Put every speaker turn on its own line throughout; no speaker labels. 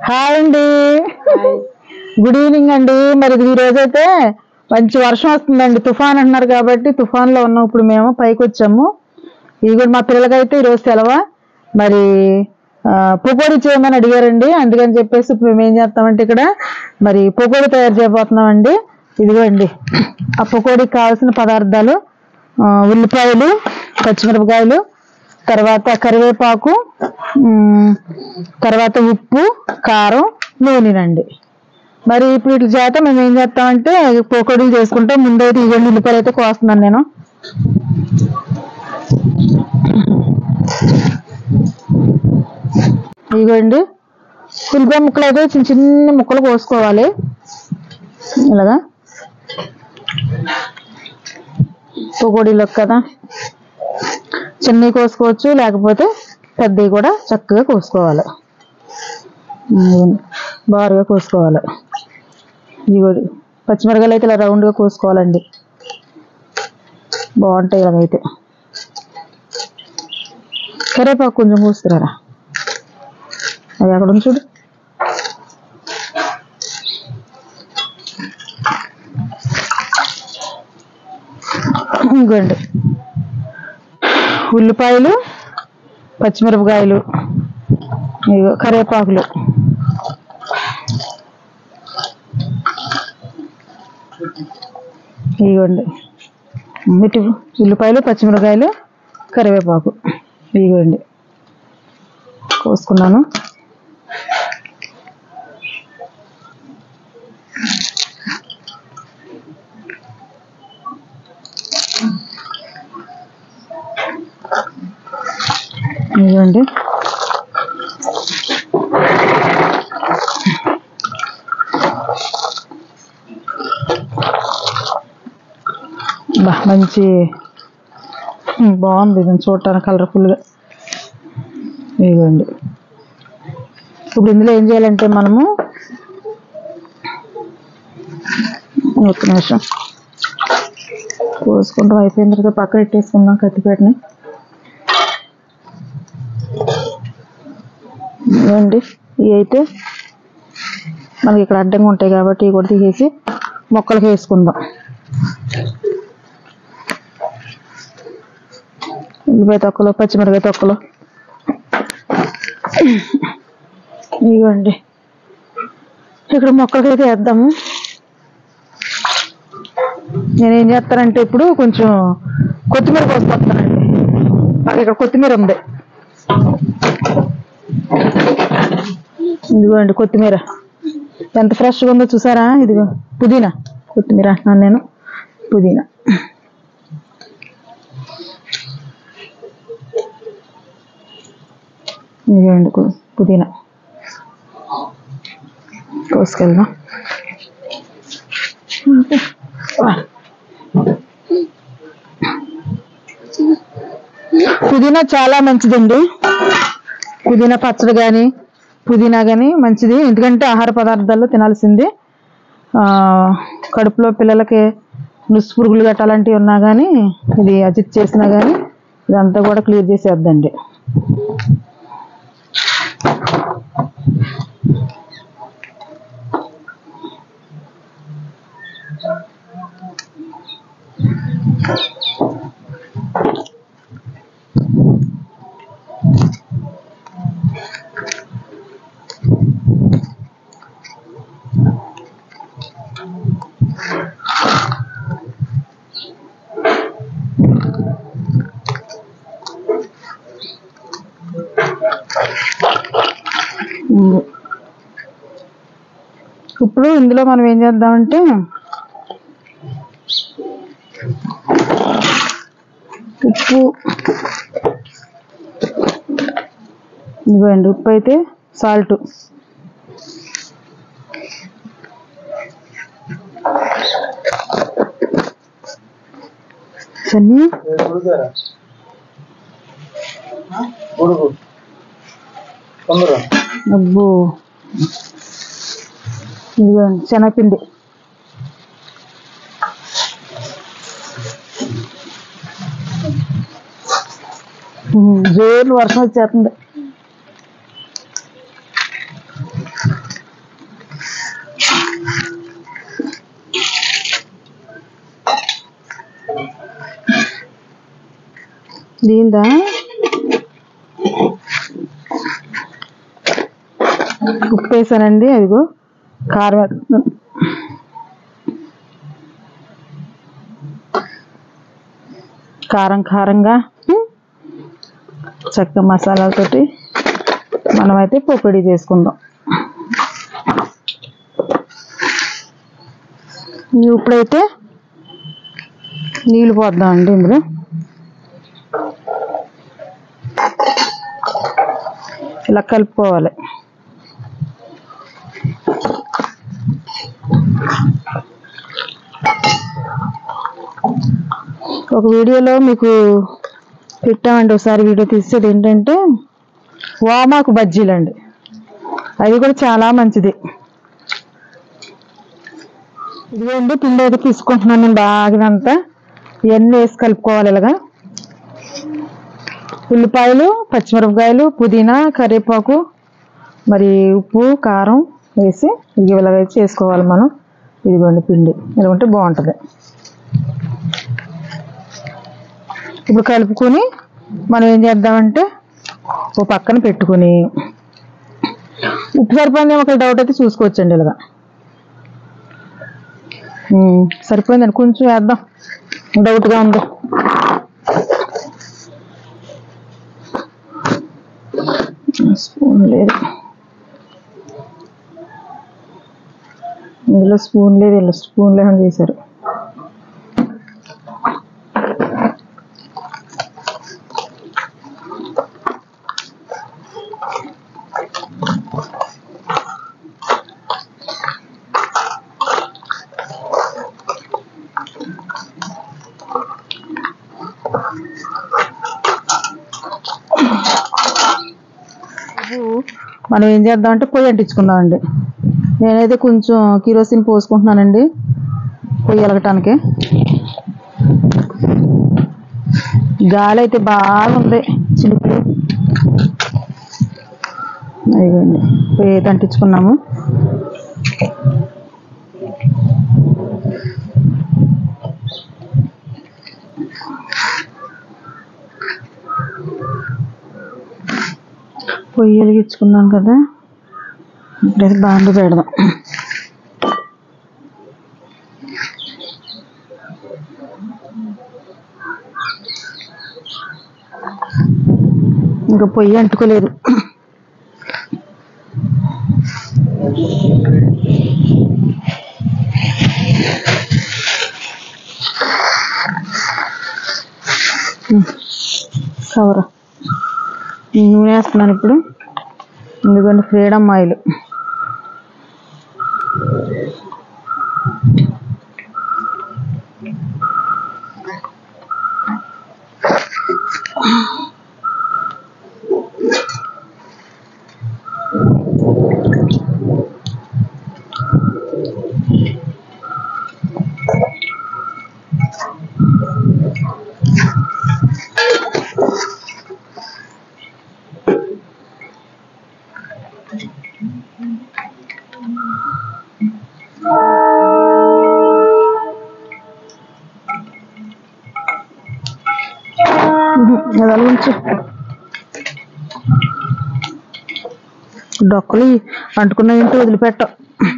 Hi అండి good evening అండి మరి ఈ రోజైతే మంచి వర్షం వస్తుందండి తుఫాన్ అంటున్నారు కాబట్టి తుఫాన్ లో ఉన్నాం ఇప్పుడు మేము పైకి వచ్చాము ఇది కూడా మా పిల్లలకైతే ఈరోజు సెలవా మరి ఆ, పకోడీ చేయమని అడిగారండి అందుకని చెప్పేసి ఇప్పుడు మేము ఏం చేస్తామంటే ఇక్కడ మరి పకోడీ తయారు చేయబోతున్నామండి ఇదిగోండి ఆ పకోడీకి కావాల్సిన పదార్థాలు ఆ, ఉల్లిపాయలు పచ్చిమిరపకాయలు తర్వాత కరివేపాకు ఉమ్, తర్వాత ఉప్పు కారం నూనెనండి మరి ఇప్పుడు వీటి చేత మేము ఏం చేస్తామంటే పకోడీలు చేసుకుంటాం ముందైతే ఇవన్నీ ఉల్లిపాయలు అయితే కోస్తున్నాను నేను ఇదిగోండి ఉల్లిపాయ ముక్కలు అయితే చిన్న చిన్న ముక్కలు కోసుకోవాలి ఇలాగా పకోడీలకు కదా చిన్నవి కోసుకోవచ్చు లేకపోతే పెద్దవి కూడా చక్కగా కోసుకోవాలి ఉమ్, బారుగా కోసుకోవాలి ఇవి పచ్చిమిరకాయలు అయితే ఇలా రౌండ్గా కోసుకోవాలండి బాగుంటాయి ఇలాగైతే కరేపాకు కొంచెం కోసుకురారా అది అక్కడ ఉంది చూడు ఇంకోండి ఉల్లిపాయలు పచ్చిమిరపకాయలు ఇగో కరివేపాకులు ఇదిగోండి ఇటు ఉల్లిపాయలు పచ్చిమిరపకాయలు కరివేపాకు ఇదిగోండి కోసుకున్నాను ఇదిగోండి బా మంచి ఉమ్, బాగుంది ఇది చూడటానికి కలర్ఫుల్గా ఇదిగోండి ఇప్పుడు ఇందులో ఏం చేయాలంటే మనము ఒక్క నిమిషం కోసుకుంటాం అయిపోయిన తర్వాత పక్కన పెట్టేసుకుందాం కత్తిపేటని ఇవ్వండి ఇవి అయితే మనకి ఇక్కడ అడ్డంగా ఉంటాయి కాబట్టి ఇవి కూడా తీసేసి మొక్కలకి వేసుకుందాం ఉల్లిపాయ తొక్కలు పచ్చిమిరపకాయ తొక్కలు ఇవ్వండి ఇక్కడ మొక్కలకైతే వేద్దాము నేనేం చేస్తానంటే ఇప్పుడు కొంచెం కొత్తిమీర కోసుకొస్తానండి నాకు ఇక్కడ కొత్తిమీర ఉంది ఇదిగోండి కొత్తిమీర ఎంత ఫ్రెష్గా ఉందో చూసారా ఇదిగో పుదీనా కొత్తిమీర అంటున్నాను నేను పుదీనా ఇదిగోండి కు- పుదీనా కోసుకెళ్దాం పుదీనా చాలా మంచిదండి పుదీనా పచ్చడి కానీ పుదీనా కానీ మంచిది ఎందుకంటే ఆహార పదార్థాల్లో తినాల్సింది ఆ, కడుపులో పిల్లలకి నుసు పురుగులు గట్ట అలాంటివి ఉన్నా కానీ ఇది అజిత్ చేసినా కానీ ఇదంతా కూడా క్లియర్ చేసేద్దండి ఉమ్. ఇప్పుడు ఇందులో మనం ఏం చేద్దామంటే ఉప్పు ఇవ్వండి ఉప్పు అయితే సాల్ట్ సన్నీ అబ్బో ఇదిగోండి శనగపిండి ఉమ్, జోరులు వర్షం వచ్చేస్తుంది దీందా ఉప్పు వేసానండి అదిగో కారం వేస్తున్నాను. కారం కారంగా ఉమ్, చక్క మసాలాలతోటి మనమైతే పొపిడి చేసుకుందాం ఇప్పుడైతే నీళ్ళు పోద్దామండి ఇందులో ఇలా కలుపుకోవాలి ఒక వీడియోలో మీకు పెట్టామండి ఒకసారి వీడియో తీసేది ఏంటంటే వామాకు బజ్జీలండి అది కూడా చాలా మంచిది ఇదిగోండి పిండి అయితే తీసుకుంటున్నాను నేను బాగా అంతా ఇవన్నీ వేసి కలుపుకోవాలి ఇలాగా ఉల్లిపాయలు పచ్చిమిరపకాయలు పుదీనా కరివేపాకు మరి ఉప్పు కారం వేసి ఇది ఇలాగ వేసి చేసుకోవాలి మనం ఇదిగోండి పిండి ఇలా ఉంటే బాగుంటుంది ఇప్పుడు కలుపుకొని మనం ఏం చేద్దామంటే ఓ పక్కన పెట్టుకొని ఉప్పు సరిపోయింది ఒక డౌట్ అయితే చూసుకోవచ్చండి ఇలాగా ఉమ్, సరిపోయిందండి కొంచెం వేద్దాం డౌట్గా ఉంది స్పూన్ లేదు ఇందులో స్పూన్ లేదు ఇలా స్పూన్ లేకుండా చేశారు మనం ఏం చేద్దామంటే పొయ్యి అంటించుకుందామండి నేనైతే కొంచెం కిరోసిన్ పోసుకుంటున్నానండి పొయ్యి వెలగటానికి గాలి అయితే బాగా ఉంది చిలుపులు అదిగోండి పొయ్యి అయితే అంటించుకున్నాము పొయ్యి వెలిగించుకున్నాం కదా ఇప్పుడైతే బాండు పెడదాం ఇంకా పొయ్యి అంటుకోలేదు కవర్ నూనె వేస్తున్నాను ఇప్పుడు ఎందుకంటే ఫ్రీడమ్ ఆయిల్ అది ఉంచు డొక్కలు అంటుకున్నాయంటే వదిలిపెట్టవు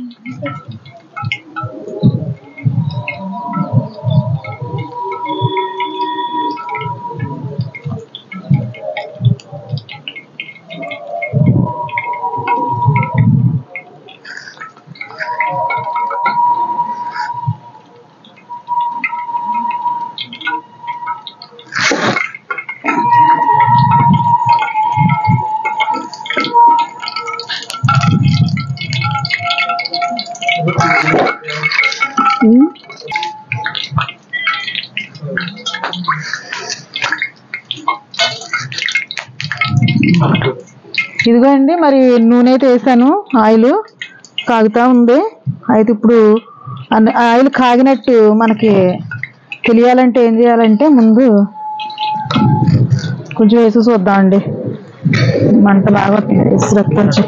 ఉమ్. ఇదిగో అండి మరి నూనె అయితే వేసాను ఆయిల్ కాగుతా ఉంది అయితే ఇప్పుడు అన్ని- ఆయిల్ కాగినట్టు మనకి తెలియాలంటే ఏం చేయాలంటే ముందు కొంచెం వేసి చూద్దామండి మంట బాగా వస్తుంది. వేసి కొంచెం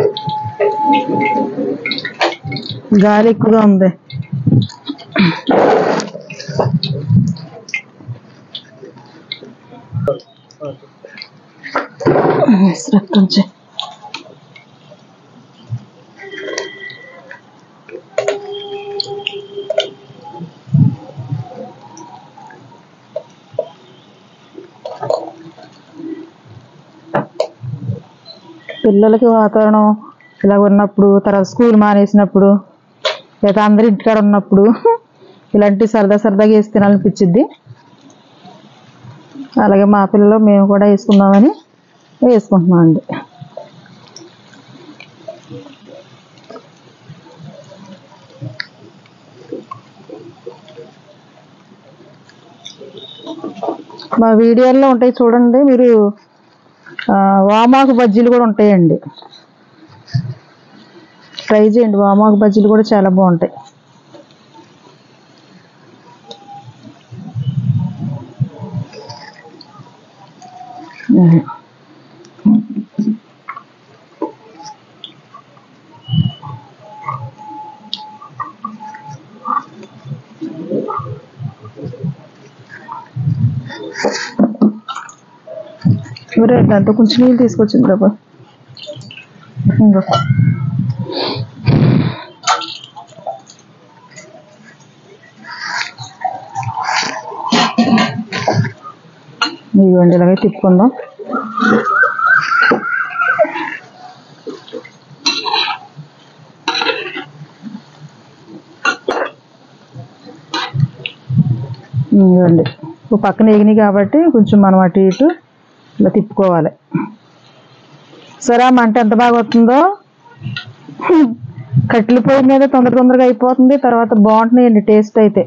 గాలి ఎక్కువగా ఉంది రక్తం చే పిల్లలకి వాతావరణం ఇలా ఉన్నప్పుడు తర్వాత స్కూల్ మానేసినప్పుడు లేదా అందరి ఇంటికాడ ఉన్నప్పుడు ఇలాంటి సరదా సరదాగా వేసి తినాలనిపించిద్ది అలాగే మా పిల్లలు మేము కూడా వేసుకుందామని వేసుకుంటున్నాం అండి మా వీడియోల్లో ఉంటాయి చూడండి మీరు ఆ, వామాకు బజ్జీలు కూడా ఉంటాయండి ట్రై చేయండి వామాకు బజ్జీలు కూడా చాలా బాగుంటాయి ఉహు. ఒరే, దాంతో కొంచెం నీళ్ళు తీసుకొచ్చింది బాబా ఇంకో ఇదిగోండి ఇలాగే తిప్పుకుందాం ఇదిగోండి ఓ పక్కన ఎగినాయి కాబట్టి కొంచెం మనం అటు ఇటు ఇలా తిప్పుకోవాలి సరే ఆ మంట ఎంత బాగా వస్తుందో కట్టెల పొయ్యి మీద తొందర తొందరగా అయిపోతుంది తర్వాత బాగుంటున్నాయండి టేస్ట్ అయితే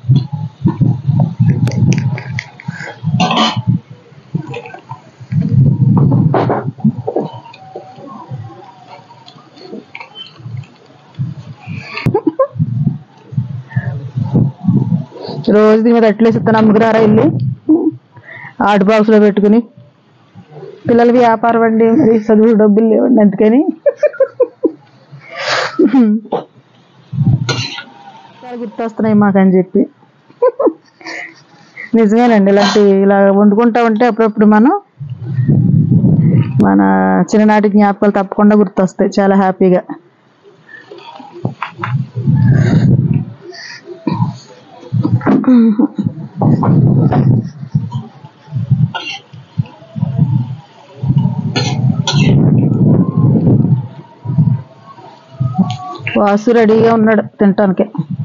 రోజు దీని మీద అట్లేసి ఇస్తాను అమ్ముకురారా వెళ్ళి ఆర్ట్ బాక్స్లో పెట్టుకుని పిల్లలకి వ్యాపారం అండి మరి చదువు డబ్బులు లేవండి అందుకని చాలా గుర్తొస్తున్నాయి మాకని చెప్పి నిజమేనండి ఇలాంటి ఇలా వండుకుంటా ఉంటే అప్పుడప్పుడు మనం మన చిన్ననాటి జ్ఞాపకాలు తప్పకుండా గుర్తొస్తాయి చాలా హ్యాపీగా వాసు రెడీగా ఉన్నాడు తినటానికి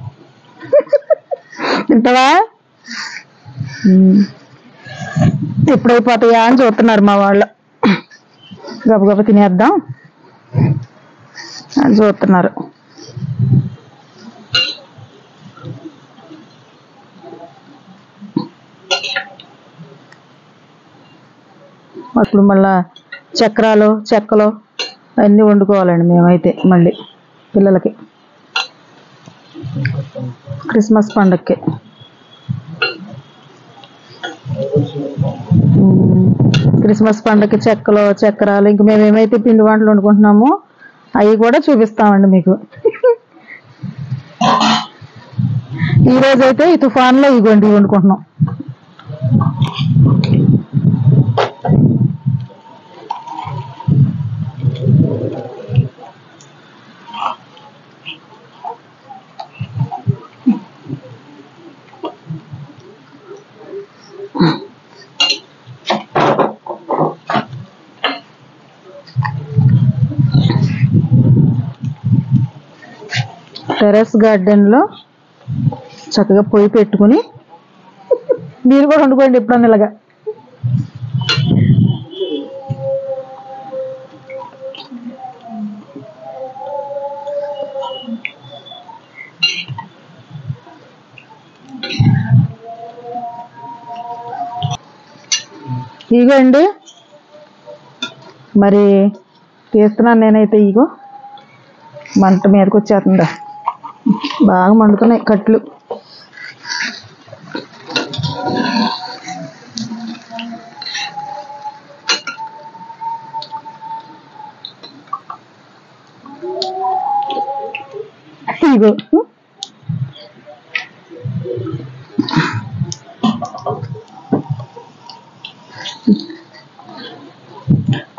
తింటావా ఉమ్. ఎప్పుడైపోతాయా అని చూస్తున్నారు మా వాళ్ళు గబగబ తినేద్దాం అని చూస్తున్నారు అప్పుడు మళ్ళా చక్రాలు చెక్కలు అన్నీ వండుకోవాలండి మేమైతే మళ్ళీ పిల్లలకి క్రిస్మస్ పండగకి ఉమ్, క్రిస్మస్ పండగకి చెక్కలు చక్రాలు ఇంక మేము ఏమైతే పిండి వంటలు వండుకుంటున్నామో అవి కూడా చూపిస్తామండి మీకు ఈ రోజు అయితే ఈ తుఫాన్లో ఇగోండి వండుకుంటున్నాం టెర్రస్ గార్డెన్లో చక్కగా పొయ్యి పెట్టుకుని మీరు కూడా వండుకోండి ఎప్పుడన్నా ఇలాగా ఇగో అండి మరి తీస్తున్నాను నేనైతే ఇగో మంట మీదకి వచ్చేస్తుందా బాగా మండుతున్నాయి కట్లు ఇగో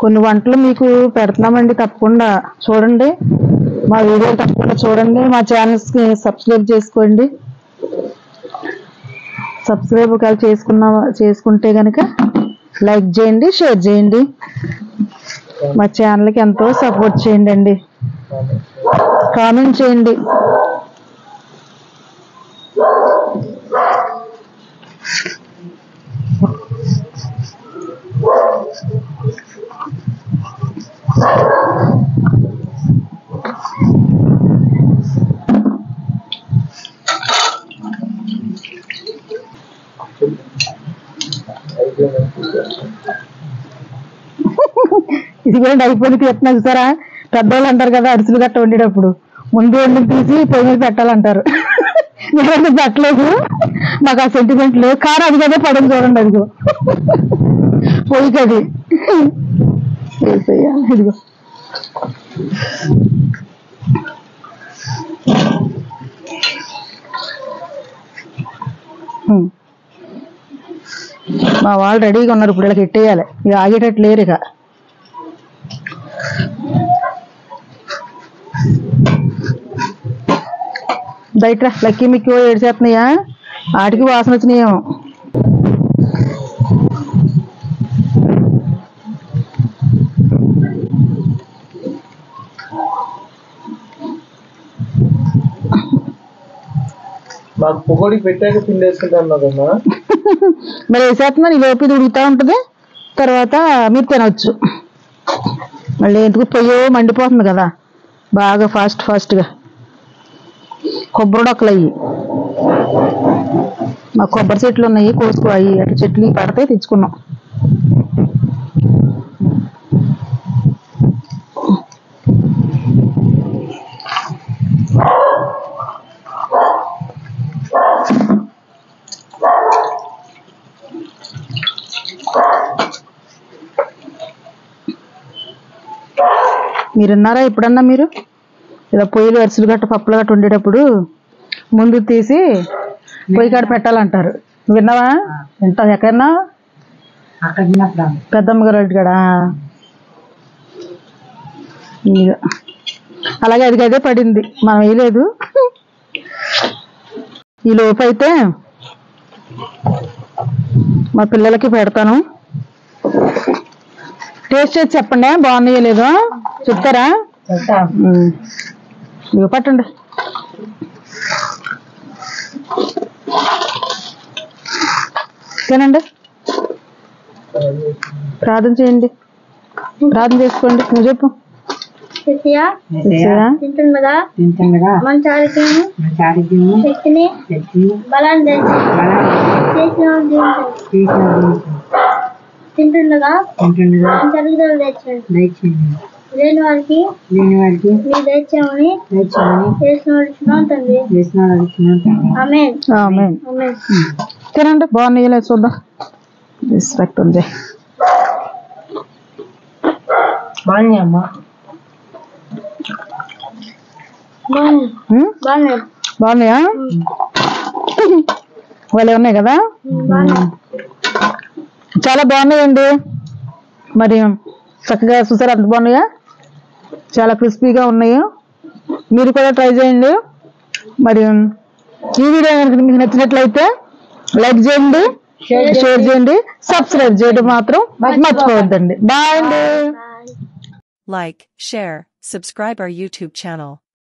కొన్ని వంటలు మీకు పెడుతున్నామండి తప్పకుండా చూడండి మా వీడియోలు తప్పకుండా చూడండి మా ఛానల్స్కి సబ్స్క్రైబ్ చేసుకోండి సబ్స్క్రైబ్ ఒకవేళ చేసుకున్న చేసుకుంటే కనుక లైక్ చేయండి షేర్ చేయండి మా ఛానల్కి ఎంతో సపోర్ట్ చేయండి అండి కామెంట్ చేయండి ఇది కూడా అయిపోయింది తీస్తున్నా చూసారా పెద్దవాళ్ళు అంటారు కదా అరిసెలు గట్ట వండేటప్పుడు ముందు వండి తీసి పొయ్యి మీద పెట్టాలంటారు నేనైతే పెట్టలేదు నాకు ఆ సెంటిమెంట్ లేదు కారు అది కదా పడదు చూడండి అదిగో పొయ్యికి అది ఏసయ్యా, ఇదిగో హ్మ్. మా వాళ్ళు రెడీగా ఉన్నారు ఇప్పుడు వీళ్ళకి ఎట్టేయాలి ఇక ఆగేటట్టు లేరు ఇక బయట లక్కీ మిక్కి ఏడు చేస్తున్నాయా ఆటికి వాసన వచ్చినాయేమో
మాకు పొగడికి పెట్టాక పిండి వేసుకుంటా అన్నదమ్మా
మరి వేసేస్తున్నా ఈ లోపు ఇది ఉడుకుతా ఉంటుంది తర్వాత మీరు తినవచ్చు మళ్ళీ ఎందుకు పొయ్యి మండిపోతుంది కదా బాగా ఫాస్ట్ ఫాస్ట్గా కొబ్బరి డొక్కలు అయ్యి మా కొబ్బరి చెట్లు ఉన్నాయి కోసుకో అయ్యి అటు చెట్లు పడితే తెచ్చుకున్నాం మీరు విన్నారా ఎప్పుడన్నా మీరు ఇలా పొయ్యిలు అరిసెలు గట్ట పప్పులు గట్ట ఉండేటప్పుడు ముందు తీసి పొయ్యి కాడ పెట్టాలంటారు నువ్వు విన్నావా వింటావు ఎక్కడన్నా
అక్కడ ఉన్నప్పుడు
పెద్దమ్మ గారు ఇంటి కాడ ఇదిగో. అలాగే అది అదే పడింది మనం వేయలేదు ఈ లోపు అయితే మా పిల్లలకి పెడతాను టేస్ట్ చేసి చెప్పండి బాగున్నాయో లేదో చెప్తారా ఉమ్. ఇదిగో పట్టండి తినండి ప్రార్థన చేయండి ప్రార్థన చేసుకోండి నువ్వు చెప్పు
శక్తియా
చేసారా?
తింటుండగా
తింటుండగా
మంచి ఆరోగ్యము
మంచి ఆరోగ్యము
శక్తిని
శక్తి
బలాన్ని తెచ్చి
బలం
చేసిన వారిని దీవించండి.
తీసిన
తింటుండగా
తింటుండగా
మంచి అరుగుదల తెచ్చండి
దయచేయండి
లేని వారికి
లేని వారికి
మీరు తెచ్చామని
దయచేయమని
చేసిన వారికి క్షమాపణ తండ్రి
చేసిన వాళ్ళు అడుగుతున్నాను
ఆమె
ఆమె
ఆమె
తినండి బాగున్నాయో లేదు చూద్దాం రెస్పెక్ట్ ఉంది
బాగున్నాయి అమ్మా
బాగున్నాయి
ఉమ్?
బాగున్నాయి
బాగున్నాయా వాళ్ళు ఉన్నాయి కదా
బాగున్నాయి
చాలా బాగున్నాయండి మరి చక్కగా చూసారు అంత బాగున్నాయా చాలా క్రిస్పీగా ఉన్నాయి మీరు కూడా ట్రై చేయండి మరి ఈ వీడియో కనుక మీకు నచ్చినట్లయితే లైక్ చేయండి షేర్ చేయండి సబ్స్క్రైబ్ చేయడం మాత్రం మర్చిపోవద్దండి బాయ్ అండి
bye
Like, share, subscribe our YouTube channel.